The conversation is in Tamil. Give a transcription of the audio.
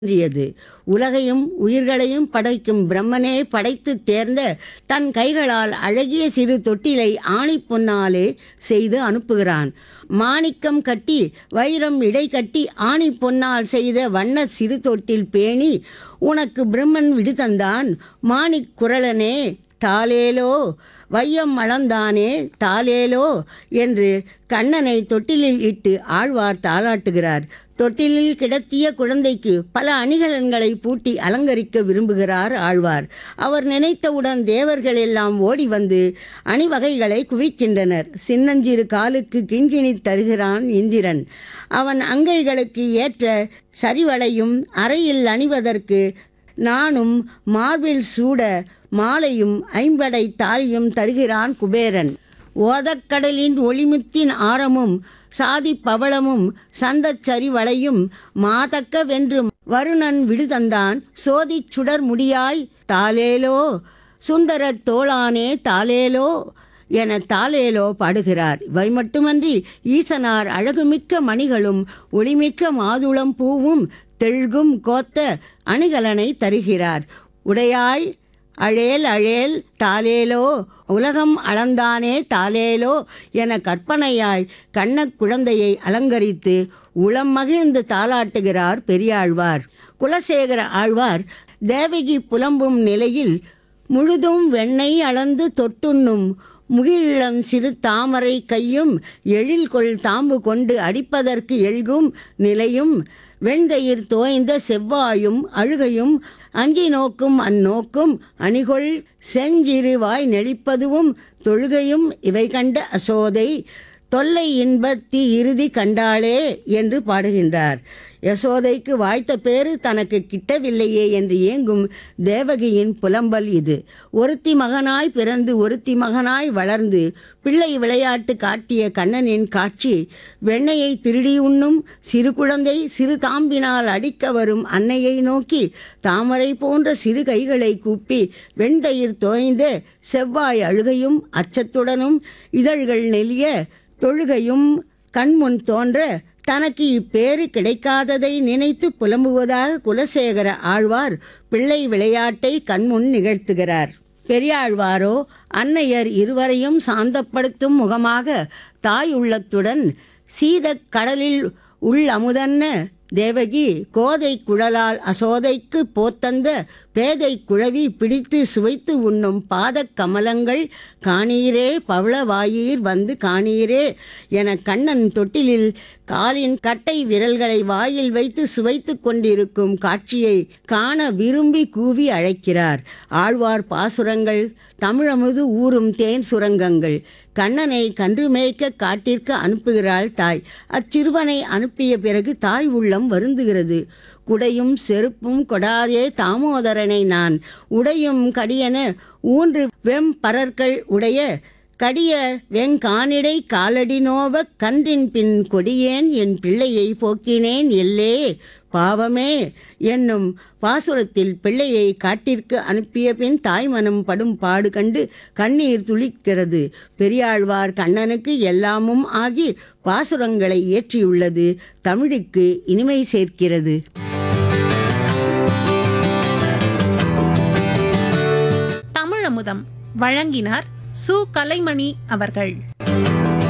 தோன்றியது உலகையும் உயிர்களையும் படைக்கும் பிரம்மனே படைத்துத் தேர்ந்த தன் கைகளால் அழகிய சிறு தொட்டிலை ஆணிப் பொன்னாலே செய்து அனுப்புகிறான் மாணிக்கம் கட்டி வைரம் இடை கட்டி ஆணி பொன்னால் செய்த வண்ண சிறு தொட்டில் பேணி உனக்கு பிரம்மன் விடு தந்தான் மாணிக் குரலனே தாலேலோ வையம் அளந்தானே தாலேலோ என்று கண்ணனை தொட்டிலில் இட்டு ஆழ்வார் தாளாட்டுகிறார் தொட்டிலில் கிடத்திய குழந்தைக்கு பல அணிகலன்களை பூட்டி அலங்கரிக்க விரும்புகிறார் ஆழ்வார் அவர் நினைத்தவுடன் தேவர்கள் எல்லாம் ஓடி வந்து அணிவகைகளை குவிக்கின்றனர் சின்னஞ்சிறு காலுக்கு கிண்கிணி தருகிறான் இந்திரன் அவன் அங்கைகளுக்கு ஏற்ற சரிவளையும் அறையில் அணிவதற்கு நானும் மார்பில் சூட மாலையும் ஐம்படை தாலியும் தருகிறான் குபேரன் ஓதக்கடலின் ஒளிமுத்தின் ஆரமும் சாதி பவளமும் சந்தச் சரிவளையும் மாதக்க வென்று வருணன் விடுதந்தான் சோதிச் சுடர் முடியாய் தாலேலோ சுந்தரத் தோளானே தாலேலோ என தாலேலோ பாடுகிறார் இவை மட்டுமன்றி ஈசனார் அழகுமிக்க மணிகளும் ஒளிமிக்க மாதுளம் பூவும் தெள்கும் கோத்த அணிகலனை தருகிறார் உடையாய் அழேல் அழேல் தாலேலோ உலகம் அளந்தானே தாலேலோ என கற்பனையாய் கண்ணக் குழந்தையை அலங்கரித்து உளம் மகிழ்ந்து தாளாட்டுகிறார் பெரியாழ்வார் குலசேகர ஆழ்வார் தேவகி புலம்பும் நிலையில் முழுதும் வெண்ணெய் அளந்து தொட்டுண்ணும் முகிழம் சிறு தாமரை கையும் எழில்கொள் தாம்பு கொண்டு அடிப்பதற்கு எழ்கும் நிலையும் வெண்தயிர் தோய்ந்த செவ்வாயும் அழுகையும் அஞ்சி நோக்கும் அந்நோக்கும் அணிகொள் செஞ்சிறு வாய் நெளிப்பதுவும் தொழுகையும் இவை கண்ட அசோதை தொல்லை இன்பத்தி இறுதி கண்டாளே என்று பாடுகின்றார் யசோதைக்கு வாய்த்த பேறு தனக்கு கிட்டவில்லையே என்று ஏங்கும் தேவகியின் புலம்பல் இது ஒருத்தி மகனாய் பிறந்து ஒருத்தி மகனாய் வளர்ந்து பிள்ளை விளையாட்டு காட்டிய கண்ணனின் காட்சி வெண்ணையை திருடி உண்ணும் சிறு குழந்தை சிறு தாம்பினால் அடிக்க வரும் அன்னையை நோக்கி தாமரை போன்ற சிறு கைகளை கூப்பி வெண்தயிர் தோய்ந்த செவ்வாய் அழுகையும் அச்சத்துடனும் இதழ்கள் நெளிய தொழுகையும் கண்முன் தோன்ற தனக்கு இப்பேறு கிடைக்காததை நினைத்து புலம்புவதாக குலசேகர ஆழ்வார் பிள்ளை விளையாட்டை கண்முன் நிகழ்த்துகிறார் பெரியாழ்வாரோ அன்னையர் இருவரையும் சாந்தப்படுத்தும் முகமாக தாய் உள்ளத்துடன் சீதக் கடலில் உள் அமுதன்ன தேவகி கோதை குழலால் அசோதைக்கு போத்தந்த பேதை குழவி பிடித்து சுவைத்து உண்ணும் பாதக் கமலங்கள் காணீரே பவளவாயீர் வந்து காணீரே என கண்ணன் தொட்டிலில் காலின் கட்டை விரல்களை வாயில் வைத்து சுவைத்து கொண்டிருக்கும் காட்சியை காண விரும்பி கூவி அழைக்கிறார் ஆழ்வார் பாசுரங்கள் தமிழமுது ஊறும் தேன் சுரங்கங்கள் கண்ணனை கன்று மேய்க்க காட்டிற்கு அனுப்புகிறாள் தாய் அச்சிறுவனை அனுப்பிய பிறகு தாய் உள்ளம் வருந்துகிறது குடையும் செருப்பும் கொடாதே தாமோதரனை நான் உடையும் கடியன ஊன்று வெம் பரர்கள் உடைய கடிய வெங்கானிடை காலடி நோவ கன்றின் பின் கொடியேன் என் பிள்ளையை போக்கினேன் எல்லே பாவமே என்னும் பாசுரத்தில் பிள்ளையை காட்டிற்கு அனுப்பிய பின் தாய்மனம் படும் பாடு கண்டு கண்ணீர் துளிக்கிறது பெரியாழ்வார் கண்ணனுக்கு எல்லாமும் ஆகி பாசுரங்களை இயற்றியுள்ளது தமிழுக்கு இனிமை சேர்க்கிறது தமிழமுதம் வழங்கினார் சு கலைமணி அவர்கள்